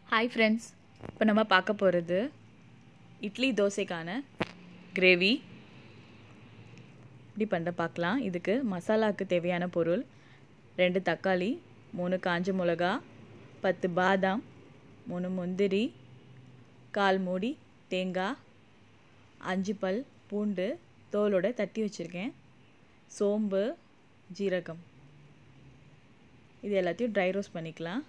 hi friends இப்போ நம்ம பார்க்க போகிறது இட்லி தோசைக்கான கிரேவி இப்படி பண்ண பார்க்கலாம் இதுக்கு மசாலாவுக்கு தேவையான பொருள் ரெண்டு தக்காளி மூணு காஞ்ச மிளகா பத்து பாதாம் மூணு முந்திரி கால் மூடி தேங்காய் அஞ்சு பல் பூண்டு தோலோட தட்டி வச்சுருக்கேன் சோம்பு ஜீரகம் இது எல்லாத்தையும் ட்ரை ரோஸ்ட் பண்ணிக்கலாம்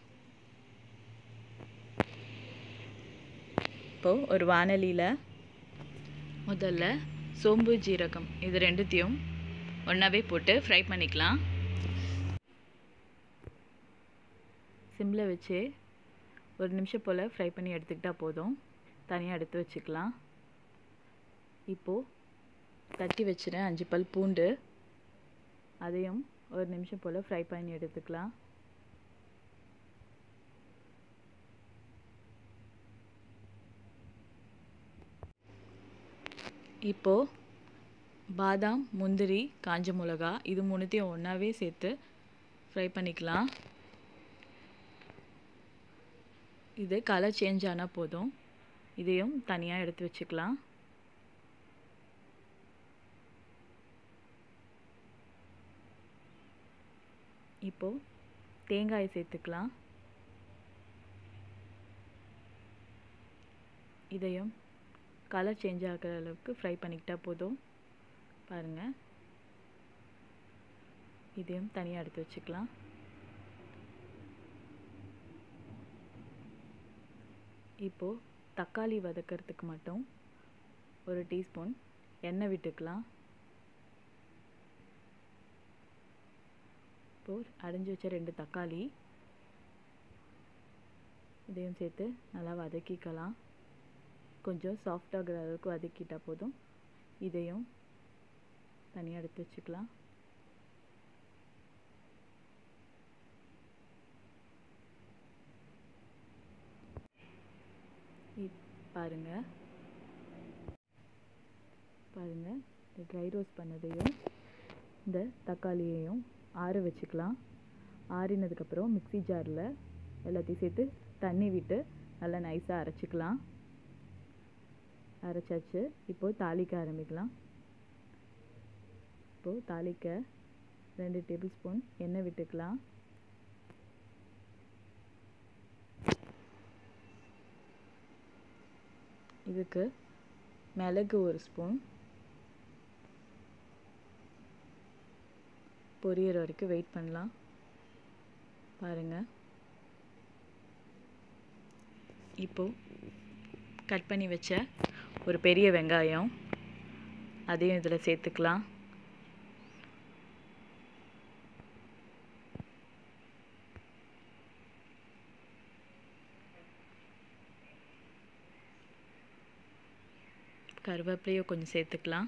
இப்போது ஒரு வானலியில் முதல்ல சோம்பு ஜீரகம் இது ரெண்டுத்தையும் ஒன்றாவே போட்டு ஃப்ரை பண்ணிக்கலாம் சிம்மில் வச்சு ஒரு நிமிஷம் போல் ஃப்ரை பண்ணி எடுத்துக்கிட்டால் போதும் தனியாக எடுத்து வச்சுக்கலாம் இப்போது தட்டி வச்சுருேன் அஞ்சு பல் பூண்டு அதையும் ஒரு நிமிஷம் போல் ஃப்ரை பண்ணி எடுத்துக்கலாம் இப்போது பாதாம் முந்திரி காஞ்ச மிளகா இது மூணுத்தையும் ஒன்றாவே சேர்த்து ஃப்ரை பண்ணிக்கலாம் இது கலர் சேஞ்ச் ஆனால் போதும் இதையும் தனியாக எடுத்து வச்சுக்கலாம் இப்போது தேங்காயை சேர்த்துக்கலாம் இதையும் கலர் சேஞ்ச் ஆகிற அளவுக்கு ஃப்ரை பண்ணிக்கிட்டா போதும் பாருங்கள் இதையும் தனியாக எடுத்து வச்சுக்கலாம் இப்போது தக்காளி வதக்கிறதுக்கு மட்டும் ஒரு டீஸ்பூன் எண்ணெய் விட்டுக்கலாம் இப்போது அரிஞ்சு வச்ச ரெண்டு தக்காளி இதையும் சேர்த்து நல்லா வதக்கிக்கலாம் கொஞ்சம் சாஃப்டாகிற அளவுக்கு வதக்கிட்டால் போதும் இதையும் தனியாக எடுத்து வச்சுக்கலாம் பாருங்கள் பாருங்கள் இந்த ட்ரை ரோஸ்ட் பண்ணதையும் இந்த தக்காளியையும் ஆற வச்சுக்கலாம் ஆறினதுக்கப்புறம் மிக்சி ஜாரில் எல்லாத்தையும் சேர்த்து தண்ணி விட்டு நல்லா நைஸாக அரைச்சிக்கலாம் அரைச்சாச்சு இப்போது தாளிக்க ஆரம்பிக்கலாம் இப்போது தாளிக்க ரெண்டு டேபிள் ஸ்பூன் எண்ணெய் விட்டுக்கலாம் இதுக்கு மிளகு ஒரு ஸ்பூன் பொரியற வரைக்கும் வெயிட் பண்ணலாம் பாருங்கள் இப்போது கட் பண்ணி வச்ச ஒரு பெரிய வெங்காயம் அதையும் இதில் சேர்த்துக்கலாம் கருவேப்பிலையும் கொஞ்சம் சேர்த்துக்கலாம்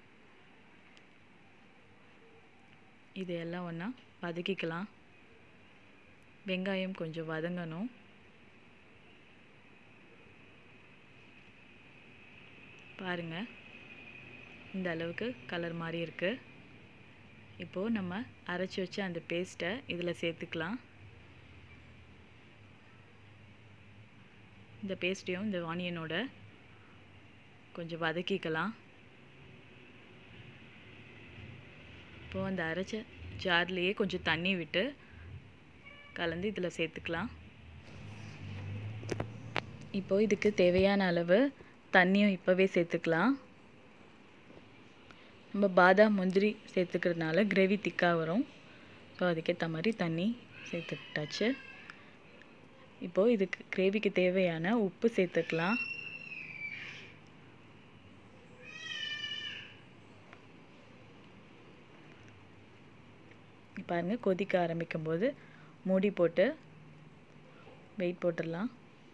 இது எல்லாம் ஒன்றா வதக்கிக்கலாம் வெங்காயம் கொஞ்சம் வதங்கணும் பாருங்கள் இந்த அளவுக்கு கலர் மாதிரி இருக்குது இப்போது நம்ம அரைச்சி வச்ச அந்த பேஸ்ட்டை இதில் சேர்த்துக்கலாம் இந்த பேஸ்ட்டையும் இந்த ஆனியனோட கொஞ்சம் வதக்கிக்கலாம் இப்போது அந்த அரைச்ச ஜார்லேயே கொஞ்சம் தண்ணி விட்டு கலந்து இதில் சேர்த்துக்கலாம் இப்போது இதுக்கு தேவையான அளவு தண்ணியும் இப்போவே சேர்த்துக்கலாம் நம்ம பாதாம் முந்திரி சேர்த்துக்கிறதுனால கிரேவி திக்காக வரும் ஸோ அதுக்கேற்ற மாதிரி தண்ணி சேர்த்துக்கிட்டாச்சு இப்போது இதுக்கு கிரேவிக்கு தேவையான உப்பு சேர்த்துக்கலாம் பாருங்கள் கொதிக்க ஆரம்பிக்கும் போது மூடி போட்டு வெயிட் போட்டுடலாம்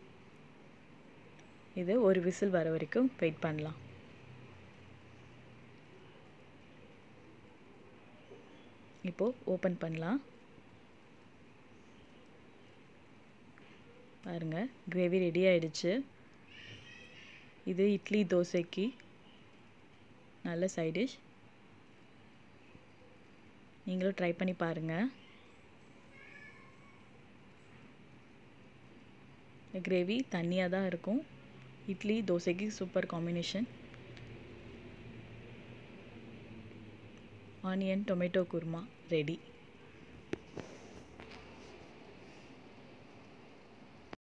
இது ஒரு விசில் வர வரைக்கும் வெயிட் பண்ணலாம் இப்போது ஓப்பன் பண்ணலாம் பாருங்கள் கிரேவி ரெடி ஆயிடுச்சு இது இட்லி தோசைக்கு நல்ல சைட் டிஷ் நீங்களும் ட்ரை பண்ணி பாருங்கள் இந்த கிரேவி தண்ணியாக தான் இருக்கும் இட்லி தோசைக்கு super combination onion tomato kurma ready